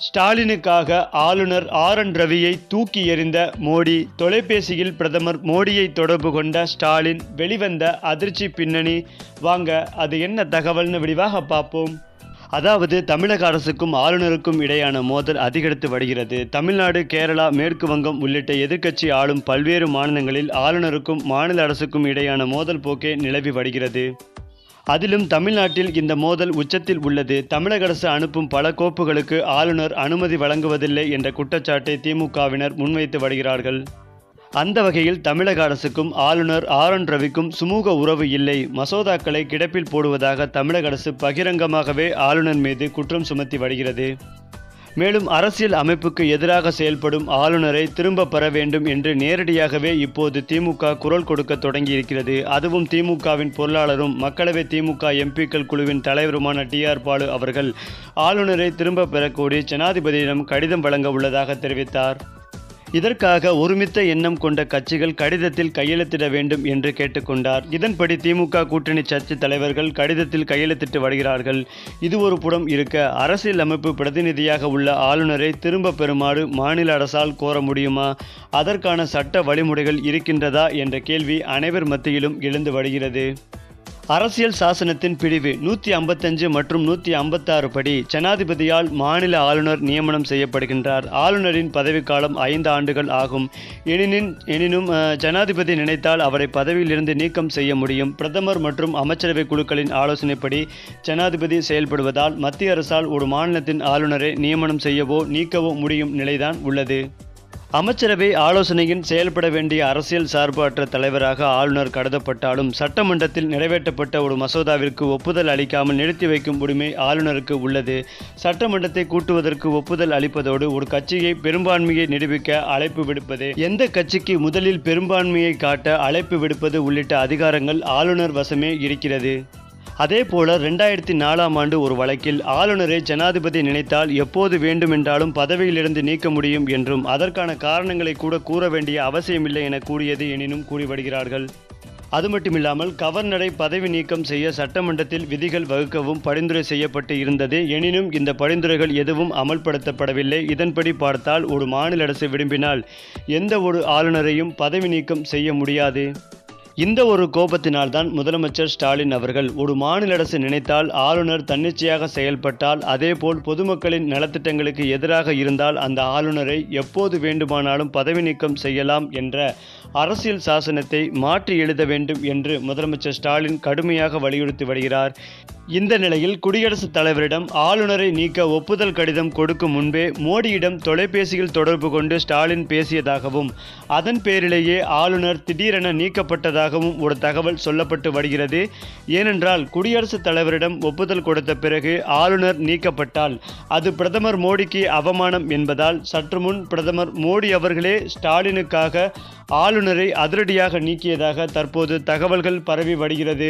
ஸ்டாலினுக்காக ஆளுநர் R N ரவியை தூக்கி எறிந்த மோடி தொலைபேசியில் பிரதமர் மோடியை தொடர்பு கொண்ட ஸ்டாலின் வெளிவந்த அதிர்ச்சி பின்னணி வாங்க அது என்ன தகவல்னு விரிவாக பார்ப்போம் அதாவது தமிழக அரசுக்கும் ஆளுநருக்கும் இடையான மோதல் அதிகரித்து வருகிறது தமிழ்நாடு கேரளா மேற்கு வங்கம் உள்ளிட்ட எதிர்க்கட்சி ஆளும் பல்வேறு மாநிலங்களில் ஆளுநருக்கும் மாநில அரசுக்கும் இடையான மோதல் போக்கே நிலவி வருகிறது அதிலும் தமிழ்நாட்டில் இந்த மோதல் உச்சத்தில் உள்ளது தமிழக அரசு அனுப்பும் பல கோப்புகளுக்கு ஆளுநர் அனுமதி வழங்குவதில்லை என்ற குற்றச்சாட்டை திமுகவினர் முன்வைத்து வருகிறார்கள் அந்த வகையில் தமிழக அரசுக்கும் ஆளுநர் ஆர் என் ரவிக்கும் சுமூக உறவு இல்லை மசோதாக்களை கிடப்பில் போடுவதாக தமிழக அரசு பகிரங்கமாகவே ஆளுநர் மீது குற்றம் சுமத்தி வருகிறது மேலும் அரசியல் அமைப்புக்கு எதிராக செயல்படும் ஆளுநரை திரும்ப பெற வேண்டும் என்று நேரடியாகவே இப்போது திமுக குரல் கொடுக்க தொடங்கியிருக்கிறது அதுவும் திமுகவின் பொருளாளரும் மக்களவை திமுக எம்பிக்கள் குழுவின் தலைவருமான டி ஆர் பாலு அவர்கள் ஆளுநரை திரும்ப பெறக்கோரி ஜனாதிபதியிடம் கடிதம் வழங்க உள்ளதாக தெரிவித்தார் இதற்காக ஒருமித்த எண்ணம் கொண்ட கட்சிகள் கடிதத்தில் கையெழுத்திட வேண்டும் என்று கேட்டுக்கொண்டார் இதன்படி திமுக கூட்டணி கட்சி தலைவர்கள் கடிதத்தில் கையெழுத்திட்டு வருகிறார்கள் இது ஒரு புறம் இருக்க அரசியல் அமைப்பு பிரதிநிதியாக உள்ள ஆளுநரை திரும்ப பெறுமாறு மாநில அரசால் கோர முடியுமா அதற்கான சட்ட வழிமுறைகள் இருக்கின்றதா என்ற கேள்வி அனைவர் மத்தியிலும் எழுந்து வருகிறது அரசியல் சாசனத்தின் பிரிவு நூற்றி ஐம்பத்தஞ்சு மற்றும் நூற்றி ஐம்பத்தாறு படி ஜனாதிபதியால் மாநில ஆளுநர் நியமனம் செய்யப்படுகின்றார் ஆளுநரின் பதவிக்காலம் ஐந்து ஆண்டுகள் ஆகும் எனினும் எனினும் அஹ், ஜனாதிபதி நினைத்தால் அவரை பதவியிலிருந்து நீக்கம் செய்ய முடியும் பிரதமர் மற்றும் அமைச்சரவை குழுக்களின் ஆலோசனைப்படி ஜனாதிபதி செயல்படுவதால் மத்திய அரசால் ஒரு மாநிலத்தின் ஆளுநரை நியமனம் செய்யவோ நீக்கவோ முடியும் நிலைதான் உள்ளது அமைச்சரவை ஆலோசனையின் செயல்பட வேண்டிய அரசியல் சார்பு அற்ற தலைவராக ஆளுநர் கருதப்பட்டாலும் சட்டமன்றத்தில் நிறைவேற்றப்பட்ட ஒரு மசோதாவிற்கு ஒப்புதல் அளிக்காமல் நிறுத்தி வைக்கும் உரிமை ஆளுநருக்கு உள்ளது சட்டமன்றத்தை கூட்டுவதற்கு ஒப்புதல் அளிப்பதோடு ஒரு கட்சியை பெரும்பான்மையை நிரூபிக்க அழைப்பு விடுப்பது எந்த கட்சிக்கு முதலில் பெரும்பான்மையை காட்ட அழைப்பு விடுப்பது உள்ளிட்ட அதிகாரங்கள் ஆளுநர் வசமே இருக்கிறது அதே போல ரெண்டாயிரத்தி நாலாம் ஆண்டு ஒரு வழக்கில் ஆளுநரை ஜனாதிபதி நினைத்தால் எப்போது வேண்டுமென்றாலும் பதவியிலிருந்து நீக்க முடியும் என்றும் அதற்கான காரணங்களை கூட கூற வேண்டிய அவசியமில்லை என கூறியது எனினும் கூறி வருகிறார்கள் அது மட்டுமில்லாமல் கவர்னரை பதவி நீக்கம் செய்ய சட்டமன்றத்தில் விதிகள் வகுக்கவும் பரிந்துரை செய்யப்பட்டு இருந்தது எனினும் இந்த பரிந்துரைகள் எதுவும் அமல்படுத்தப்படவில்லை இதன்படி பார்த்தால் ஒரு மாநில அரசு விரும்பினால் எந்த ஒரு ஆளுநரையும் பதவி நீக்கம் செய்ய முடியாது இந்த ஒரு கோபத்தினால்தான் முதலமைச்சர் ஸ்டாலின் அவர்கள் ஒரு மாநில அரசு நினைத்தால் ஆளுநர் தன்னிச்சையாக செயல்பட்டால் அதேபோல் பொதுமக்களின் நலத்திட்டங்களுக்கு எதிராக இருந்தால் அந்த ஆளுநரை எப்போது வேண்டுமானாலும் பதவி நீக்கம் செய்யலாம் என்ற அரசியல் சாசனத்தை மாற்றி எழுத வேண்டும் என்று முதலமைச்சர் ஸ்டாலின் கடுமையாக வலியுறுத்தி வருகிறார் இந்த நிலையில் குடியரசுத் தலைவரிடம் ஆளுநரை நீக்க ஒப்புதல் கடிதம் கொடுக்கும் முன்பே மோடியிடம் தொலைபேசியில் தொடர்பு கொண்டு ஸ்டாலின் பேசியதாகவும் அதன் பேரிலேயே ஆளுநர் திடீரென நீக்கப்பட்டதாகவும் ஒரு தகவல் சொல்லப்பட்டு வருகிறது ஏனென்றால் குடியரசுத் தலைவரிடம் ஒப்புதல் கொடுத்த பிறகு ஆளுநர் நீக்கப்பட்டால் அது பிரதமர் மோடிக்கு அவமானம் என்பதால் சற்று முன் பிரதமர் மோடி அவர்களே ஸ்டாலினுக்காக ஆளுநரை அதிரடியாக நீக்கியதாக தற்போது தகவல்கள் பரவி வருகிறது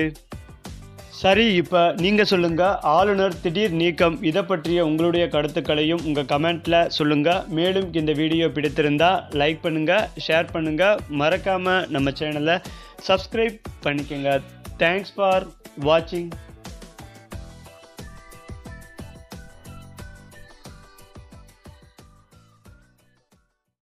சரி இப்போ நீங்கள் சொல்லுங்கள் ஆளுநர் திடீர் நீக்கம் இதை பற்றிய உங்களுடைய கருத்துக்களையும் உங்கள் கமெண்ட்டில் சொல்லுங்கள் மேலும் இந்த வீடியோ பிடித்திருந்தா லைக் பண்ணுங்கள் ஷேர் பண்ணுங்கள் மறக்காமல் நம்ம சேனலை சப்ஸ்கிரைப் பண்ணிக்கோங்க தேங்க்ஸ் ஃபார் வாட்சிங்